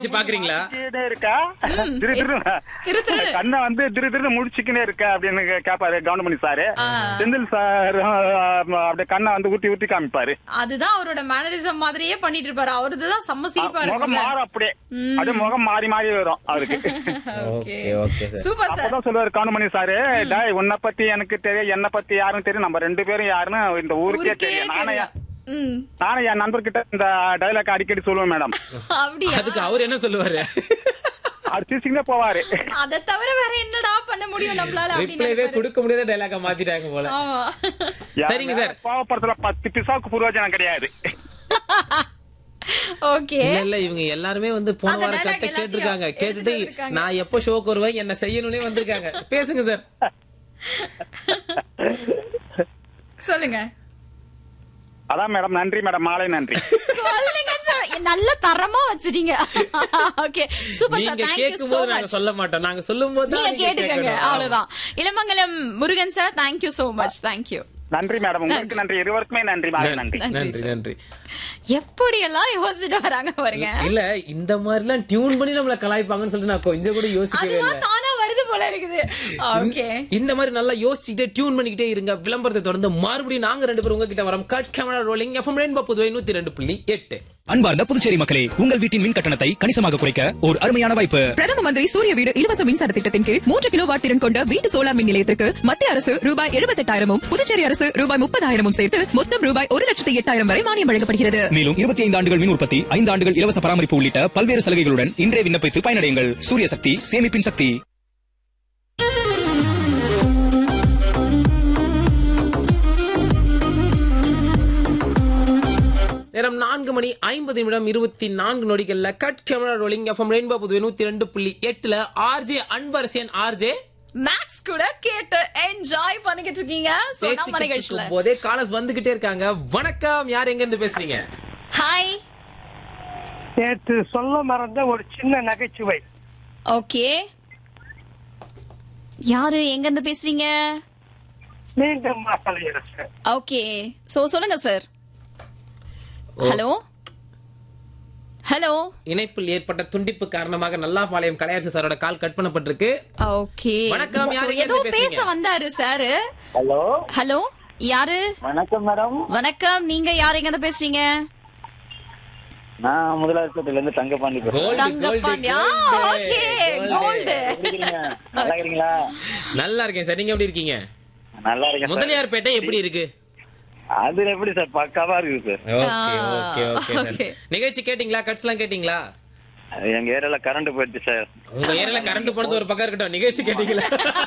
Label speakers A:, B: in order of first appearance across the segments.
A: பாக்குறீங்களா
B: முடிச்சுக்கிட்டே இருக்கா திரு திரு
C: திரு திரு.
B: கண்ணை வந்து திரு திரு முடிச்சுக்கினே இருக்கா அப்படின்னு கேட்பாரு கவுண்டமணி சாரு
C: ஆ.
B: செந்தில் சார் அப்படியே கண்ணை வந்து ஊட்டி ஊட்டி காமிப்பாரு
C: அதுதான் அவரோட மேனரிசம் மாதிரியே பண்ணிட்டு இருப்பாரு அவரதுதான் செம்ம சிரிப்பா
B: முகம்
C: இருக்கும்ல
B: மாறும் அப்படியே
C: ம்.
B: அப்படியே முகம் மாறி மாறி வரும் அவருக்கு
A: okay okay sir
C: super sir
B: அப்பதான் சொல்லுவாரு கவுண்டமணி சாரு டாய் உன்னை பத்தி எனக்கு தெரியும் என்ன பத்தி யாரும் தெரியும் நம்ம ரெண்டு பேரும் யாருன்னு இந்த ஊருக்கே
C: ஊருக்கே
B: தெரியும் நானே
C: தெரியும் ம்
B: நானும் என் நண்பர்கிட்ட இந்த டைலாக் அடிக்கடி சொல்லுவேன் மேடம்
C: அப்படியா
A: அதுக்கு அவர் என்ன சொல்லுவாரு
B: அவர் சிரிச்சுக்கிட்டே போவாரு
C: அத தவிர வேற என்னடா பண்ண முடியும் நம்மளால அப்படின்னு
A: ரிப்ளைவே
C: நினைப்பாரு.
A: கொடுக்க முடியாத டைலாக மாத்திட்டாங்க போல
C: ஆமா
A: சரிங்க சார்.
B: கோவப்படுறதுல பத்து பிசாவுக்கு புரோஜனம் கிடையாது
C: ஓகே
A: இல்ல இல்ல இவங்க எல்லாருமே வந்து போன
C: அந்த
A: வாரம்
C: dialogue
A: கட்ட
C: எல்லாத்தையும்
A: கேட்டிருக்காங்க
C: எடுத்துட்டு
A: கேட்டுட்டு
C: வந்திருக்காங்க.
A: நான் எப்ப ஷோக்கு வருவேன் என்ன செய்யணும்னே வந்திருக்காங்க பேசுங்க சார்
C: சொல்லுங்க
B: அதான் மேடம் நன்றி மேடம் மாலை நன்றி
C: சொல்லுங்க சார் நல்ல தரமா வச்சிட்டீங்க ஓகே சூப்பர் சார்
A: நீங்க
C: தேங்க் யூ
A: கேட்கும்
C: சோ
A: போது நாங்க
C: மச்
A: சொல்ல மாட்டோம் நாங்க சொல்லும் போது
C: நீங்க கேட்டுக்கங்க அவ்வளவுதான் Ilamangalam Murugan sir thank you so much thank you
B: நன்றி மேடம் உங்களுக்கு நன்றி இருவருக்குமே நன்றி மாலை நன்றி
A: நன்றி
C: நன்றி
A: நன்றி
C: sir.
A: நன்றி
C: எப்படி எல்லாம் யோசிச்சுட்டு வராங்க பாருங்க
A: இல்ல இந்த மாதிரி எல்லாம் டியூன் பண்ணி நம்மள கலாய்ப்பாங்கன்னு சொல்லிட்டு நான் கொஞ்சம் கூட யோசிக்கவே இல்ல
C: அதுதான் தானா வருது போல இருக்குது ஓகே
A: இந்த மாதிரி நல்லா யோசிச்சுட்டே டியூன் பண்ணிக்கிட்டே இருங்க விளம்பரத்தை தொடர்ந்து மறுபடியும் நாங்க ரெண்டு பேரும் உங்ககிட்ட வரோம் cut camera rolling FM rainbow Puduvai நூத்தி ரெண்டு புள்ளி எட்டு
D: அன்பார்ந்த புதுச்சேரி மக்களே உங்கள் வீட்டின் மின் கட்டணத்தை கணிசமாக குறைக்க ஒரு அருமையான வாய்ப்பு
E: பிரதம மந்திரி சூரிய வீடு இலவச மின்சார திட்டத்தின் கீழ் மூன்று கிலோ வாட் திறன் கொண்ட வீட்டு சோலார் மின் நிலையத்திற்கு மத்திய அரசு ரூபாய் எழுபத்தெட்டாயிரமும் புதுச்சேரி அரசு ரூபாய் முப்பதாயிரமும் சேர்த்து மொத்தம் ரூபாய் ஒரு லட்சத்தி எட்டாயிரம் வரை மானியம் வழங்கப்படுகிறது
D: மேலும் இருபத்தி ஐந்து ஆண்டுகள் மின் உற்பத்தி ஐந்து ஆண்டுகள் இலவச பராமரிப்பு உள்ளிட்ட பல்வேறு சலுகைகளுடன் இன்றே விண்ணப்பித்து பயனடையுங்கள் சூரிய சக்தி சேமிப்பின் சக்தி
A: நேரம் நான்கு மணி ஐம்பது நிமிடம் இருபத்தி நான்கு நொடிகள்ல cut camera rolling FM rainbow Puduvai நூத்தி ரெண்டு புள்ளி எட்டுல ஆர்ஜே அன்பரசியன் ஆர்ஜே
C: மேக்ஸ் கூட கேட்டு என்ஜாய் பண்ணிக்கிட்டு இருக்கீங்க சோ நம்ம நிகழ்ச்சியில
A: போதே காலஸ் வந்துகிட்டே இருக்காங்க வணக்கம் யார் எங்க இருந்து பேசுறீங்க
C: ஹாய்
F: நேற்று சொல்ல மறந்த ஒரு சின்ன நகைச்சுவை
C: ஓகே யாரு எங்க இருந்து பேசுறீங்க
F: மீண்டும் மாசலையரசு
C: ஓகே சோ சொல்லுங்க சார் ஹலோ ஹலோ
A: இணைப்பில் ஏற்பட்ட துண்டிப்பு காரணமாக நல்லாபாளையம் கலையரசு சாரோட கால் கட் பண்ணப்பட்டிருக்கு
C: ஓகே
A: வணக்கம், யாரு
C: ஏதோ
A: எங்க இருந்து
C: பேச
A: பேசுறீங்க?
C: வந்தாரு சார்
B: ஹலோ
C: ஹலோ யாரு
B: வணக்கம் மேடம்
C: வணக்கம் நீங்க யாரு எங்க இருந்து பேசுறீங்க
B: நான் முதலாளிப்பட்டில இருந்து தங்கபாண்டி
A: Gold,
C: தங்கப்பாண்டி
A: gold,
C: ஆ
A: gold,
C: ஓகே
A: gold.
C: கோல்டு
B: நல்லா இருக்கீங்களா
A: நல்லா இருக்கேன் சார் நீங்க எப்படி இருக்கீங்க
B: நல்லா இருக்கேன்
A: முதலியார்பேட்டை எப்படி இருக்கு
B: அது எப்படி சார் பக்காவா இருக்கு sir
A: okay okay okay sir
C: okay.
A: நிகழ்ச்சி கேட்டிங்களா கட்ஸ் எல்லாம் கேட்டிங்களா
B: எங்க ஏரியால கரண்ட் போயிடுச்சு சார்
A: உங்க ஏரியால கரண்ட் போனது ஒரு பக்கம் இருக்கட்டும் நிகழ்ச்சி கேட்டீங்களா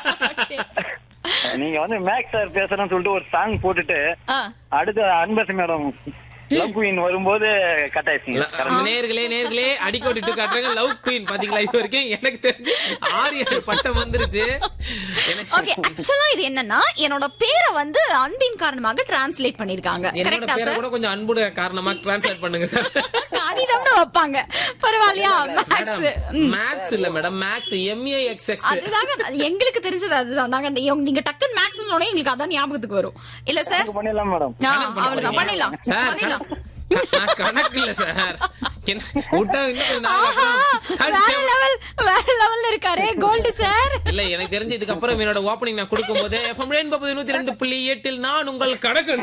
B: நீங்க வந்து மேக்ஸ் சார் பேசணும்னு சொல்லிட்டு ஒரு சாங் போட்டுட்டு
C: ஆ
B: அடுத்து அன்பரசி மேடம் லவ் குயின் வரும்போது கட் ஆயிடுச்சுங்க
A: நேர்களே நேர்களே அடிக்க விட்டுட்டு காட்டுறாங்க லவ் குயின் பாத்தீங்களா இது வரைக்கும் எனக்கு தெரிஞ்சு ஆறு ஏழு பட்டம் வந்துருச்சு எனக்கு-
C: ஓகே ஆக்சுவலா இது என்னன்னா என்னோட பேரை வந்து அன்பின் காரணமாக டிரான்ஸ்லேட் பண்ணிருக்காங்க
A: என்னோட
C: கரெக்டா
A: பேரை
C: சார்
A: கூட கொஞ்சம் அன்புட காரணமா டிரான்ஸ்லேட் பண்ணுங்க சார்
C: கணிதம்னு வைப்பாங்க பரவாயில்லையா மேக்ஸ்
A: மேத்ஸ் இல்ல madam maths M A X X
C: அதுதாங்க எங்களுக்கு தெரிஞ்சது அதுதான் நாங்க நீங்க- நீங்க டக்குன்னு மேக்ஸ் சொன்னே எங்களுக்கு அதான் ஞாபகத்துக்கு வரும் இல்ல சார்
B: பண்ணிடலாம் மேடம்
C: ஆ, அவ்வளவுதான் பண்ணிடலாம்
A: சார்
C: பண்ணிடலாம்
A: நான் கணக்கு இல்ல சார் என்ன விட்டா இன்னும் கொஞ்சம் நாள்
C: ஆஹா,
A: அப்புறம்
C: வேற லெவல் வேற லெவல்ல இருக்காரே கோல்டு சார்
A: இல்ல எனக்கு தெரிஞ்சு இதுக்கு அப்புறம் என்னோட ஓப்பனிங் நான் கொடுக்கும் போது எஃப்எம் ரெயின்போ நூத்தி ரெண்டு புள்ளி எட்டில் நான் உங்கள் கணக்கு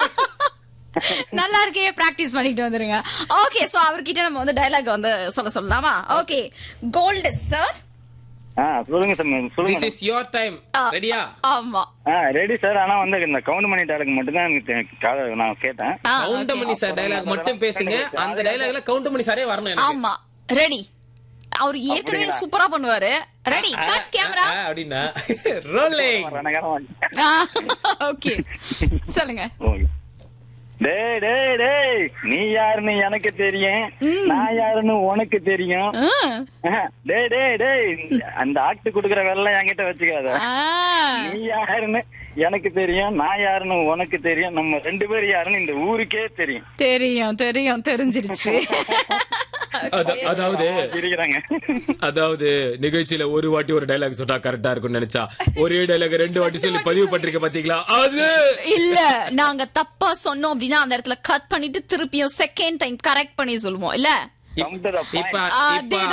C: நல்லா இருக்கே பிராக்டிஸ் பண்ணிட்டு வந்துருங்க ஓகே சோ அவர்கிட்ட நம்ம வந்து டயலாக் வந்து சொல்ல சொல்லலாமா ஓகே கோல்டு சார்
B: ஆ சொல்லுங்க சார்
A: திஸ்
B: சொல்லுங்க
A: இஸ் யோர் டைம் ரெடியா
C: ஆமா
B: ஆ ரெடி சார் ஆனா வந்து இந்த கவுண்ட் மணி டைலாக் மட்டும் தான் எனக்கு தெ- கா- நான் கேட்டேன்
C: ஆ,
A: கவுண்ட்
C: okay.
A: மணி சார் டயலாக் மட்டும் பேசுங்க அந்த டயலாக்ல கவுண்ட் மணி சாரே வரணும் எனக்கு
C: ஆமா ரெடி அவர் ஏற்கனவே சூப்பரா பண்ணுவாரு ரெடி கட் கேமரா
A: ஆ, அப்படின்னா ரோலிங்
B: ரணகரம்.
C: ஓகே சொல்லுங்க
B: ஓகே. டேய் டேய் டேய் நீ யாருன்னு எனக்கு தெரியும் நான் யாருன்னு உனக்கு தெரியும்
C: ஆ.
B: ஆஹா, டேய் டேய் டேய் அந்த ஆக்ட் குடுக்கற வேலை என்கிட்ட வச்சுக்காத
C: ஆ.
B: நீ யாருன்னு எனக்கு தெரியும் நான் யாருன்னு உனக்கு தெரியும் நம்ம ரெண்டு பேரும் யாருன்னு இந்த ஊருக்கே தெரியும்
C: தெரியும் தெரியும் தெரிஞ்சிருச்சு
A: அத- அதாவது
B: இருக்கிறாங்க
A: அதாவது நிகழ்ச்சியில ஒரு வாட்டி ஒரு டைலாக் சொன்னா கரெக்டா இருக்கும்னு நினைச்சா ஒரே டைலாக் ரெண்டு வாட்டி சொல்லி பதிவு பண்றீங்க பாத்தீங்களா அது
C: இல்ல நாங்க தப்பா சொன்னோம் அப்படின்னா அந்த இடத்துல கட் பண்ணிட்டு திருப்பியும் செகண்ட் டைம் கரெக்ட் பண்ணி சொல்லுவோம் இல்ல
B: Come to the point.
A: இப்ப இப்ப